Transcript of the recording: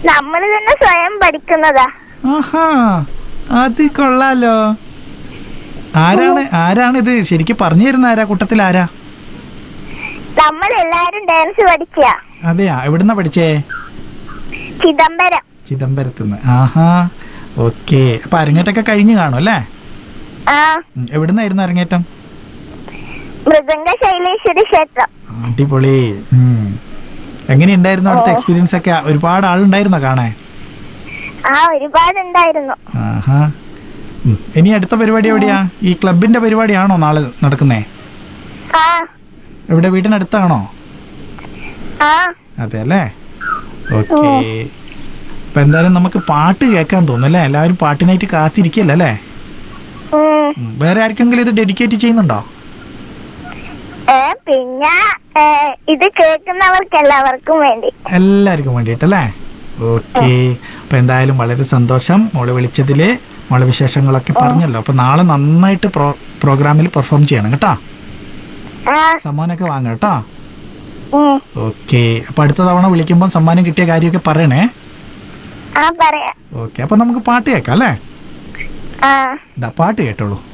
നമ്മൾ തന്നെ സ്വയം പഠിക്കുന്നതാ ആഹാ അത് കൊള്ളാലോ ആരാണ് ആരാണ് ഇത് ശരിക്കും പറഞ്ഞു തരുന്ന ആരാ കൂട്ടത്തിൽ ആരാ നമ്മൾ എല്ലാരും ഡാൻസ് പഠിക്കുക അതെയാ എവിടുന്നാ പഠിച്ചേ ചിദംബരം ചിദംബരത്തുനിന്ന് ആഹാ ഓക്കെ അപ്പൊ അരങ്ങേറ്റൊക്കെ കഴിഞ്ഞു കാണും അല്ലേ ആ ഉം, എവിടുന്നായിരുന്നു അരങ്ങേറ്റം മൃദംഗ ശൈലേശ്വരി ക്ഷേത്രം അടിപൊളി ഉം. എങ്ങനെയുണ്ടായിരുന്നു അവിടുത്തെ എക്സ്പീരിയൻസ് ഒക്കെ ഒരുപാട് ആളുണ്ടായിരുന്നോ കാണാൻ ആ ഒരുപാടുണ്ടായിരുന്നു ആഹാ ഉം. ഇനി അടുത്ത പരിപാടി എവിടെയാ ഈ ക്ലബിന്റെ പരിപാടിയാണോ നാളെ നടക്കുന്നേ ആ എവിടെ വീടിനടുത്താണോ ആ അതെ അല്ലേ ഓക്കെ അപ്പൊ എന്തായാലും നമുക്ക് പാട്ട് കേൾക്കാൻ തോന്നും അല്ലേ എല്ലാവരും പാട്ടിനായിട്ട് കാത്തിരിക്കല്ലേ അല്ലേ ഉം. ഉം. വേറെ ആർക്കെങ്കിലും ഇത് ഡെഡിക്കേറ്റ് ചെയ്യുന്നുണ്ടോ ഏ, പിന്നെ ഏ, ഇത് കേൾക്കുന്നവർക്ക് എല്ലാവർക്കും വേണ്ടി എല്ലാവർക്കും വേണ്ടിയിട്ടല്ലേ ഓക്കെ അപ്പൊ എന്തായാലും വളരെ സന്തോഷം മോളെ വിളിച്ചതില് മോളെ വിശേഷങ്ങളൊക്കെ പറഞ്ഞല്ലോ അപ്പൊ നാളെ നന്നായിട്ട് പ്രോ പ്രോഗ്രാമിൽ പെർഫോം ചെയ്യണം കേട്ടോ ആ സമ്മാനമൊക്കെ വാങ്ങാം കേട്ടോ ഉം. ഓക്കെ അപ്പൊ അടുത്ത തവണ വിളിക്കുമ്പോൾ സമ്മാനം കിട്ടിയ കാര്യമൊക്കെ പറയണേ ആ പറയാം ഓക്കെ അപ്പൊ നമുക്ക് പാട്ട് കേൾക്കാം അല്ലേ ആ ഇതാ പാട്ട് കേട്ടോളൂ